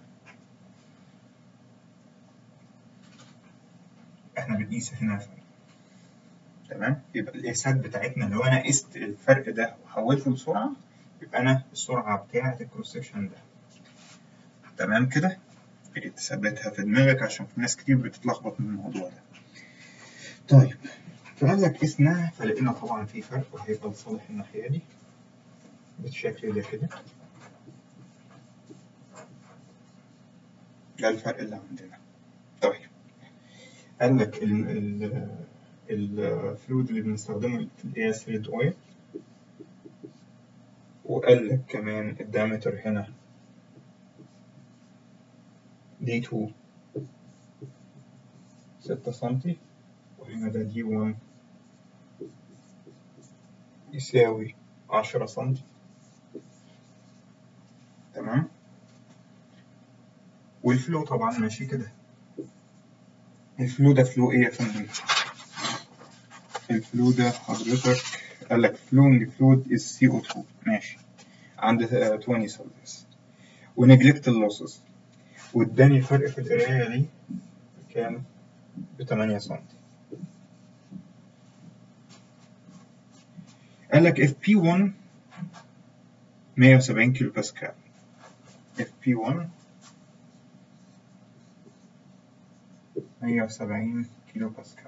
B: احنا بنقيس هنا فرق تمام يبقى القياسات بتاعتنا لو انا قست الفرق ده وحولته لسرعه يبقى انا السرعه بتاعه الكروس سكشن ده تمام كده تثبتها في دماغك عشان في ناس كتير بتتلخبط من الموضوع ده طيب فقال لك قسنا فلقينا طبعا في فرق وهيبقى لصالح الناحية دي بالشكل ده كده ده الفرق اللي عندنا طيب قال لك ال ال الفلويد اللي بنستخدمه في القياس ريد اويل وقال لك كمان الدايمتر هنا دي 2 ستة سنتي وهنا ده دي 1 يساوي عشرة سنتي تمام والفلو طبعا ماشي كده الفلو ده فلو ايه يا فندم الفلو ده حضرتك قال لك flowing fluid is CO2 ماشي عند 20 سلسيوس ونجلكت اللوسز واداني الفرق في القراية دي كام؟ بتمانية سنتي قال لك اف بي 1 170 كيلو باسكال اف بي 1 170 كيلو باسكال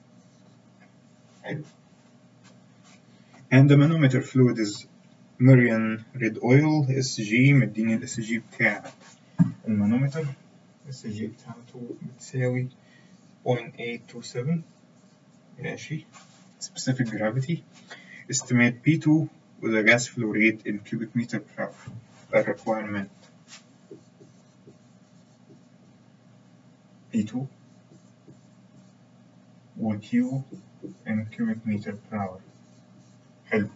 B: حلو and the manometer fluid is Merian red oil SG مديني الاس جي بتاع المانومتر الاس جي بتاعته بتساوي 0.827 ماشي specific gravity estimate P2 with a gas flow rate in cubic meter per hour a requirement P2 و Q in cubic meter per hour حلو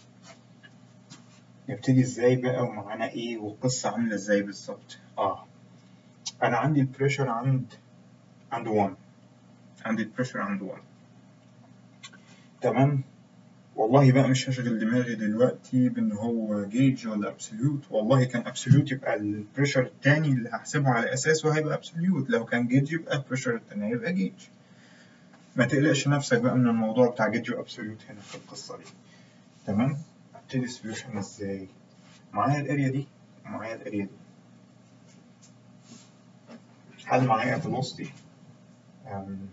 B: نبتدي ازاي بقى ومعانا ايه والقصة عاملة ازاي بالظبط اه انا عندي البريشر عند عند 1 عندي البريشر عند 1 تمام والله بقى مش هشغل دماغي دلوقتي بان هو جيج ولا ابسوليوت والله كان ابسوليوت يبقى البريشر التاني اللي هحسبه على اساسه هيبقى ابسوليوت لو كان جيج يبقى البريشر التاني هيبقى جيج ما تقلقش نفسك بقى من الموضوع بتاع جيج وابسوليوت هنا في القصة دي تمام ابتدي السوليوشن ازاي معايا الاريا دي ومعايا الاريا دي هل معايا فيلوسيتي
A: أم،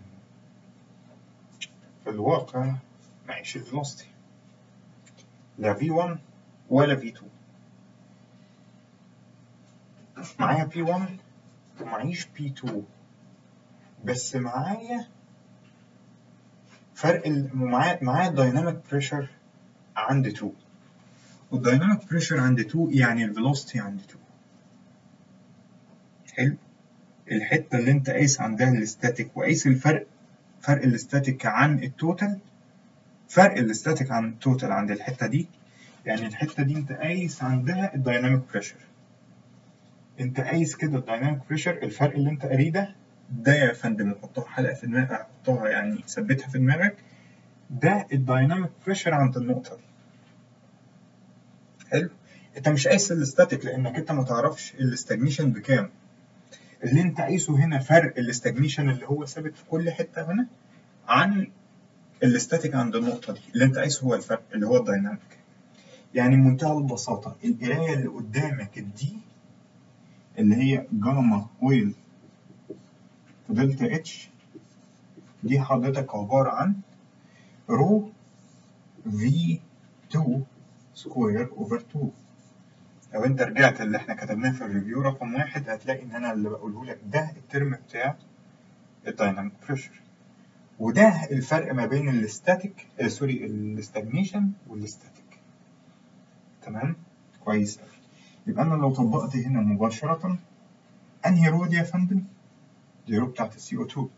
A: في الواقع معيش الفيلوسيتي لا V1 ولا V2 معايا P1 ومعيش P2 بس معايا فرق ال... معايا معايا الدايناميك بريشر عند 2 والدايناميك بريشر عند 2 يعني الفيلوسيتي عند 2 حلو الحته اللي انت قايس عندها الاستاتيك وقايس الفرق فرق الاستاتيك عن التوتال فرق الاستاتيك عن التوتال عند الحته دي يعني الحته دي انت قايس عندها الدايناميك بريشر انت قايس كده الدايناميك بريشر الفرق اللي انت قاريه ده ده يا فندم حطها حلقه في دماغك حطها يعني ثبتها في دماغك ده الدايناميك بريشر عند النقطه دي حلو انت مش قايس الاستاتيك لانك انت ما تعرفش الاستجنيشن بكام اللي انت قايسه هنا فرق الاستجنيشن اللي هو ثابت في كل حته هنا عن الاستاتيك عند النقطه دي اللي انت قايسه هو الفرق اللي هو الدايناميك يعني بمنتهى البساطه القرايه اللي قدامك دي اللي هي جاما اويل في دلتا اتش دي حضرتك عباره عن رو في 2 سكوير اوفر 2 لو انت رجعت اللي احنا كتبناه في الريفيو رقم واحد هتلاقي ان انا اللي بقوله لك ده الترم بتاع الدايناميك بريشر وده الفرق ما بين الاستاتيك آه سوري الاستجنيشن والاستاتيك تمام كويس قوي يبقى انا لو طبقت هنا مباشرة انهي رو دي يا فندم دي رو بتاعت السي او 2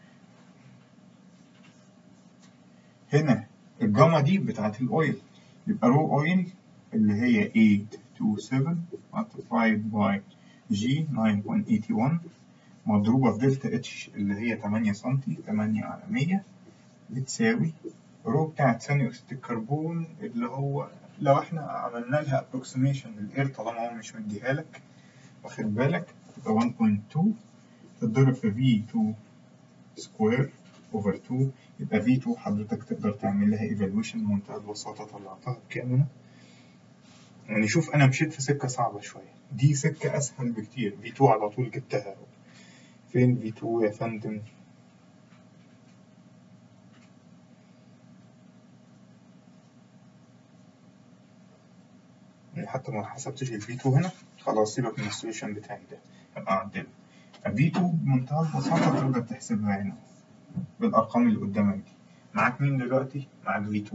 A: هنا الجاما دي بتاعت الاويل يبقى رو اويل اللي هي 827 multiplied by G 9.81 مضروبة في دلتا اتش اللي هي 8 سنتي 8 على 100 بتساوي رو بتاعت ثاني أكسيد الكربون اللي هو لو احنا عملنا لها approximation للاير طالما هو مش مديها لك واخد بالك يبقى 1.2 تتضرب في V2 سكوير اوفر 2 يبقى V2 حضرتك تقدر تعمل لها evaluation بمنتهى البساطة طلعتها بكام هنا يعني شوف انا مشيت في سكة صعبة شوية دي سكة اسهل بكتير V2 على طول جبتها فين V2 يا فندم يعني حتى ما حسبتش ال V2 هنا خلاص سيبك من السوليوشن بتاعي ده ابقى عدله V2 بمنتهى البساطة تقدر تحسبها هنا بالأرقام اللي قدامك دي معاك مين دلوقتي؟ معاك V2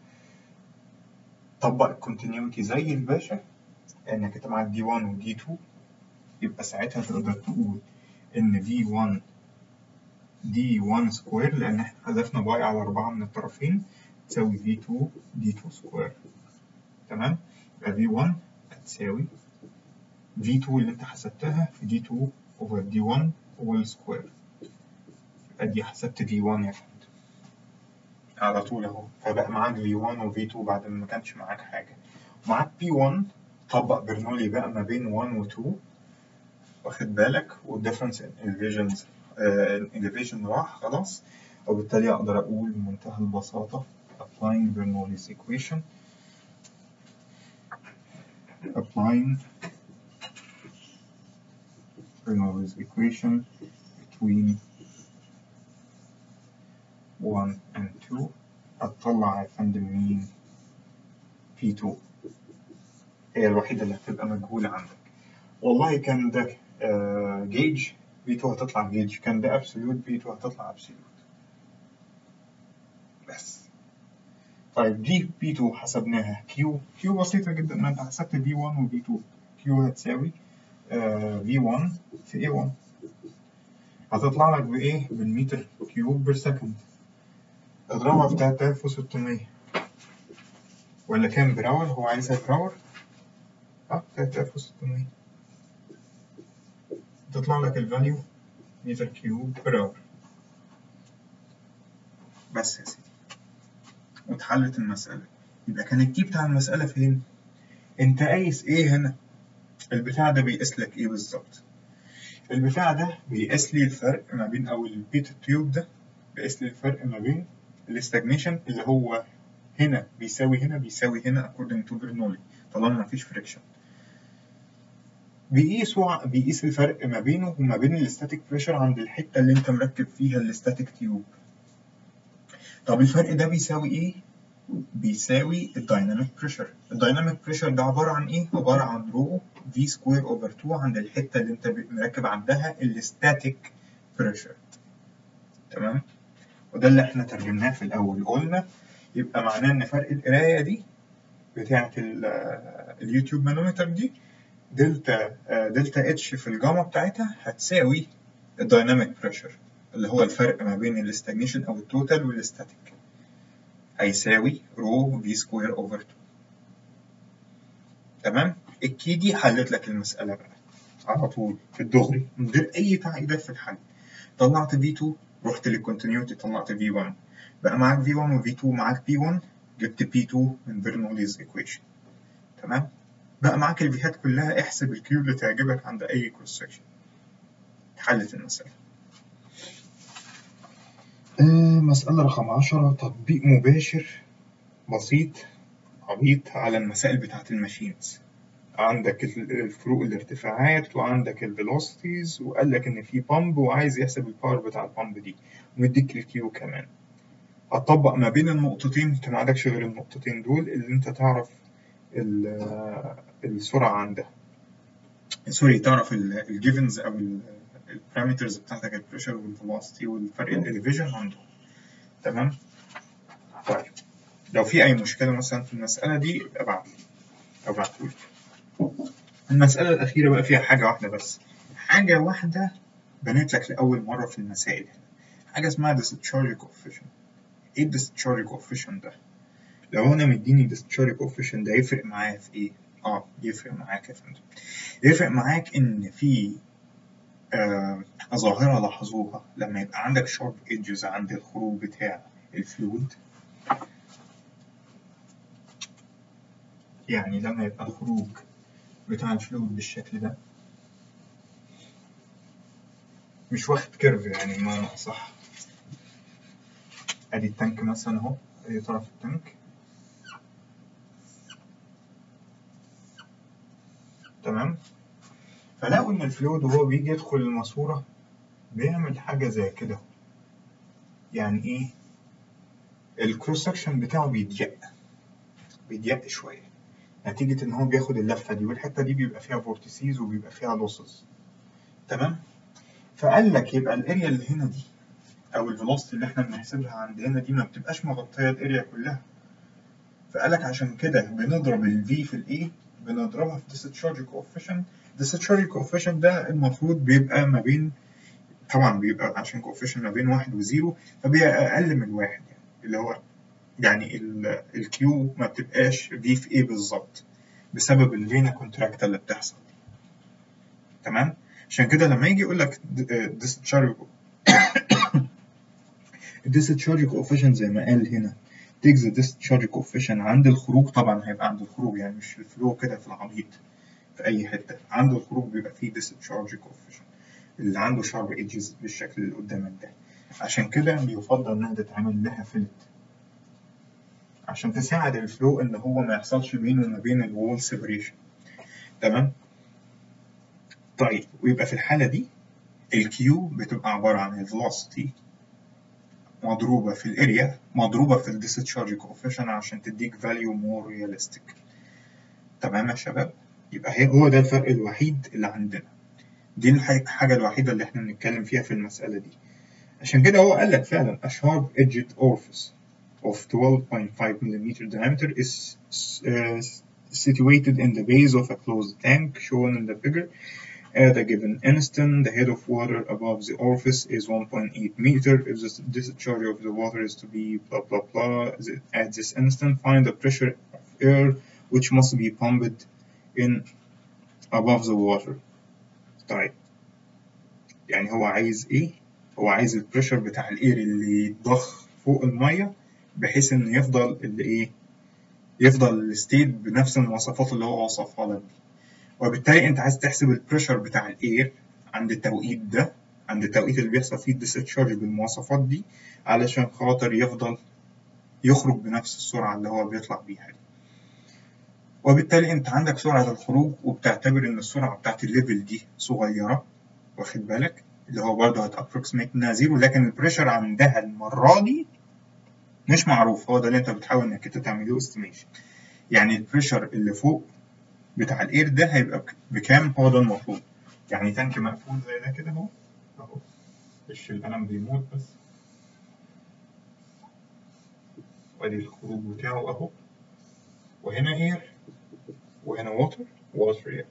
A: طبق الكونتينيوتي زي الباشا لأنك أنت معاك D1 و D2 يبقى ساعتها تقدر تقول إن V1 D1 سكوير لأن إحنا حذفنا باي على أربعة من الطرفين تساوي V2 D2 سكوير تمام؟ يبقى V1 هتساوي V2 اللي أنت حسبتها في D2 over D1 whole square يبقى دي حسبت V1 يا فندم على طول أهو فبقى معاك V1 و V2 بعد ما كانش معاك حاجة معاك P1 طبق برنولي بقى ما بين 1 و 2 واخد بالك والديفرنس elevations elevation راح خلاص وبالتالي أقدر أقول بمنتهى البساطة applying Bernoulli's equation applying Bernoulli's equation between 1 and 2 هتطلع يا فندم مين P2 هي الوحيدة اللي هتبقى مجهولة عندك والله كان ده جيج B2 هتطلع جيج كان ده absolute B2 هتطلع absolute بس طيب دي B2 حسبناها Q Q بسيطة جدا ما انت حسبت V1 و V2 Q هتساوي آه V1 في A1 هتطلع لك بإيه؟ بالمتر كيوب بير سكند اضربها في 3600 ولا كام براور هو عايزها براور اه 3600 تطلع لك الفاليو متر كيوب بير اور بس يا سيدي واتحلت المسألة يبقى كان الكي بتاع المسألة فين؟ انت قايس ايه هنا؟ البتاع ده بيقيس لك ايه بالظبط؟ البتاع ده بيقيس لي الفرق ما بين او البيت تيوب ده بيقيس لي الفرق ما بين الاستجنيشن اللي هو هنا بيساوي هنا بيساوي هنا according to Bernoulli طالما مفيش فريكشن بيقيس وع- بيقيس الفرق ما بينه وما بين الاستاتيك بريشر عند الحته اللي انت مركب فيها الاستاتيك تيوب طب الفرق ده بيساوي ايه بيساوي الدايناميك بريشر الدايناميك بريشر ده عباره عن ايه عباره عن رو في سكوير اوفر 2 عند الحته اللي انت مركب عندها الاستاتيك بريشر تمام وده اللي احنا ترجمناه في الاول قلنا يبقى معناه ان فرق القرايه دي بتاعه ال- اليوتيوب مانومتر دي دلتا آه، دلتا اتش في الجاما بتاعتها هتساوي الدايناميك بريشر اللي هو الفرق ما بين الاستجنيشن او التوتال والاستاتيك هيساوي رو في سكوير اوفر 2 تمام الكي دي حلت لك المسألة بقى على طول في الدغري من غير أي تعقيدات في الحل طلعت V2 رحت للكونتينيوتي طلعت V1 بقى معاك V1 و V2 معاك P1 جبت P2 من برنوليز equation تمام بقى معاك الفيهات كلها احسب الكيو اللي تعجبك عند أي كروس سكشن حلت المسألة آه، مسألة رقم 10 تطبيق مباشر بسيط عبيط على المسائل بتاعة الماشينز عندك ال- الفروق الارتفاعات وعندك الفيلوسيتيز وقال لك ان في بامب وعايز يحسب الباور بتاع البامب دي ومديك الكيو كمان هتطبق ما بين النقطتين انت ما عندكش غير النقطتين دول اللي انت تعرف ال- السرعة عندها سوري تعرف الجيفنز او البارامترز بتاعتك البريشر والفيلوسيتي والفرق الاليفيشن عندهم تمام طيب لو في اي مشكلة مثلا في المسألة دي ابعت لي او ابعتولي المسألة الأخيرة بقى فيها حاجة واحدة بس حاجة واحدة بنت لك لأول مرة في المسائل هنا حاجة اسمها discharge coefficient إيه discharge coefficient ده؟ لو أنا مديني discharge coefficient ده يفرق معايا في إيه؟ آه يفرق معاك يا فندم يفرق معاك إن في آه ظاهرة لاحظوها لما يبقى عندك sharp edges عند الخروج بتاع الفلويد يعني لما يبقى الخروج بتاع الفلويد بالشكل ده مش واخد كيرف يعني بمعنى أصح أدي التانك مثلا أهو أدي طرف التانك تمام فلقوا إن الفلويد وهو بيجي يدخل الماسورة بيعمل حاجة زي كده يعني إيه الكروس سكشن بتاعه بيضيق بيضيق شوية نتيجة إن هو بياخد اللفة دي والحتة دي بيبقى فيها فورتيسيز وبيبقى فيها لوسز تمام فقال لك يبقى الاريا اللي هنا دي او الفيلوسيتي اللي احنا بنحسبها عند هنا دي ما بتبقاش مغطيه الاريا كلها فقال لك عشان كده بنضرب الفي في الاي بنضربها في discharge coefficient discharge coefficient ده المفروض بيبقى ما بين طبعا بيبقى عشان coefficient ما بين واحد وزيرو فبيبقى اقل من واحد يعني اللي هو يعني الكيو ما بتبقاش في في اي بالظبط بسبب الفينا كونتراكتا اللي بتحصل دي تمام عشان كده لما يجي يقول لك discharge discharge coefficient زي ما قال هنا takes the discharge coefficient عند الخروج طبعا هيبقى عند الخروج يعني مش الفلو كده في العبيط في أي حتة عند الخروج بيبقى فيه discharge coefficient اللي عنده sharp edges بالشكل اللي قدامك ده عشان كده بيفضل إنها تتعمل لها فلت عشان تساعد الفلو إن هو ما يحصلش بينه وما بين الوول سيبريشن تمام طيب ويبقى في الحالة دي الكيو بتبقى عبارة عن الفلوسيتي مضروبة في الاريا مضروبة في الديسشارج كوفيشن عشان تديك فاليو مور رياليستيك تمام يا شباب يبقى هي هو ده الفرق الوحيد اللي عندنا دي الحاجة الوحيدة اللي احنا بنتكلم فيها في المسألة دي عشان كده هو قال لك فعلا a sharp edged orifice of 12.5 mm diameter is uh, situated in the base of a closed tank shown in the figure At a given instant, the head of water above the orifice is 1.8 meter. If the discharge of the water is to be blah blah blah, at this instant, find the pressure of air which must be pumped in above the water. طيب يعني هو عايز ايه؟ هو عايز البريشر بتاع الاير اللي يتضخ فوق المية بحيث ان يفضل اللي ايه؟ يفضل الستيت بنفس المواصفات اللي هو وصفها لك دي. وبالتالي انت عايز تحسب البريشر بتاع الاير عند التوقيت ده عند التوقيت اللي بيحصل فيه الديسشارج بالمواصفات دي علشان خاطر يفضل يخرج بنفس السرعة اللي هو بيطلع بيها دي وبالتالي انت عندك سرعة الخروج وبتعتبر ان السرعة بتاعت الليفل دي صغيرة واخد بالك اللي هو برضه هتابروكسيميت انها زيرو لكن البريشر عندها المرة دي مش معروف هو ده اللي انت بتحاول انك انت تعمله استيميشن يعني البريشر اللي فوق بتاع الاير ده هيبقى بكام هو ده المطلوب يعني تانك مقفول زي ده كده اهو اهو وش القلم بيموت بس وادي الخروج بتاعه اهو وهنا اير وهنا ووتر ووتر اير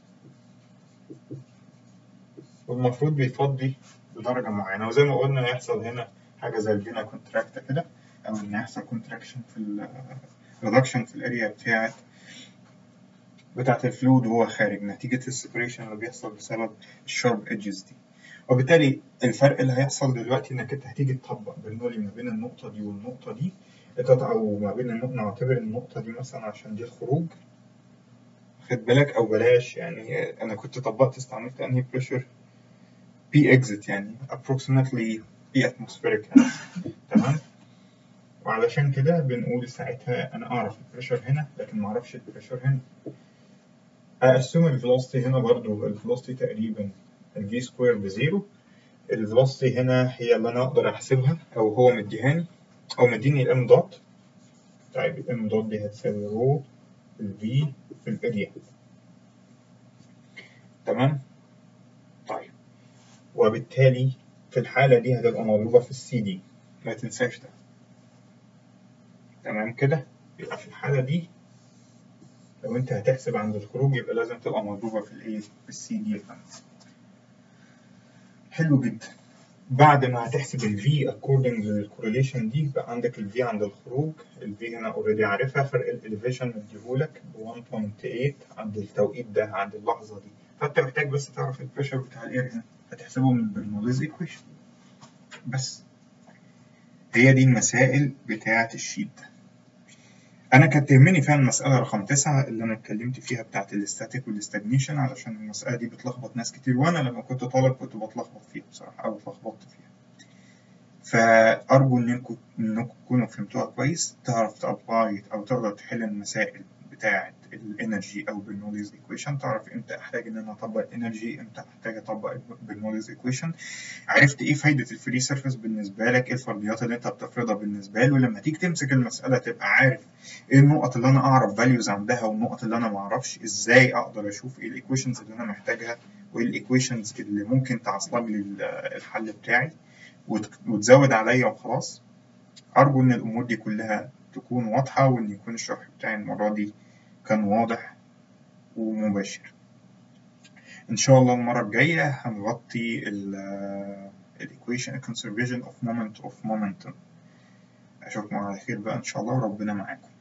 A: والمفروض بيفضي بدرجة معينة وزي ما قلنا هيحصل هنا حاجة زي الفينا كونتراكتا كده أو إن يحصل كونتراكشن في ال ريدكشن في الاريا بتاعت بتاعت الفلويد وهو خارج نتيجة السيبريشن اللي بيحصل بسبب الشارب ايدجز دي وبالتالي الفرق اللي هيحصل دلوقتي انك انت هتيجي تطبق برنولي ما بين النقطة دي والنقطة دي او ما بين النقطة نعتبر النقطة دي مثلا عشان دي الخروج خد بالك او بلاش يعني انا كنت طبقت استعملت انهي بريشر بي اكزيت يعني approximately بي atmospheric يعني. تمام وعلشان كده بنقول ساعتها انا اعرف البريشر هنا لكن ما اعرفش البريشر هنا اقسم الفيلوسيتي هنا برضو الفيلوسيتي تقريبا الفي سكوير بزيرو الفيلوسيتي هنا هي اللي انا اقدر احسبها او هو مديهاني او مديني الام دوت طيب الام دوت دي هتساوي رو الفي في الاريا تمام طيب وبالتالي في الحالة دي هتبقى مضروبة في السي دي ما تنساش ده تمام كده يبقى في الحالة دي لو انت هتحسب عند الخروج يبقى لازم تبقى مضروبة في الايه في السي دي حلو جدا بعد ما هتحسب ال V according للcorrelation دي بقى عندك ال V عند الخروج ال V هنا اوريدي عارفها فرق الاليفيشن مديهولك ب 1.8 عند التوقيت ده عند اللحظة دي فانت محتاج بس تعرف البريشر بتاع الاير هنا هتحسبه من برنوليز ايكويشن بس هي دي المسائل بتاعة الشيت ده انا كانت تهمني فعلا المساله رقم تسعة اللي انا اتكلمت فيها بتاعه الاستاتيك والاستجنيشن علشان المساله دي بتلخبط ناس كتير وانا لما كنت طالب كنت بتلخبط فيها بصراحه او اتلخبطت فيها فارجو انكم انكم تكونوا فهمتوها كويس تعرف تابلاي او تقدر تحل المسائل بتاعه الانرجي او برنوليز ايكويشن تعرف امتى احتاج ان انا اطبق الانرجي امتى احتاج اطبق برنوليز ايكويشن عرفت ايه فايده الفري سيرفيس بالنسبه لك ايه الفرضيات اللي انت بتفرضها بالنسبه له لما تيجي تمسك المساله تبقى عارف ايه النقط اللي انا اعرف فاليوز عندها والنقط اللي انا ما اعرفش ازاي اقدر اشوف ايه الايكويشنز اللي انا محتاجها وايه الايكويشنز اللي ممكن تعصلج لي الحل بتاعي وتزود عليا وخلاص ارجو ان الامور دي كلها تكون واضحه وان يكون الشرح بتاعي المره دي كان واضح ومباشر ان شاء الله المره الجايه هنغطي الايكويشن conservation of moment of momentum اشوفكم على خير بقى ان شاء الله وربنا معاكم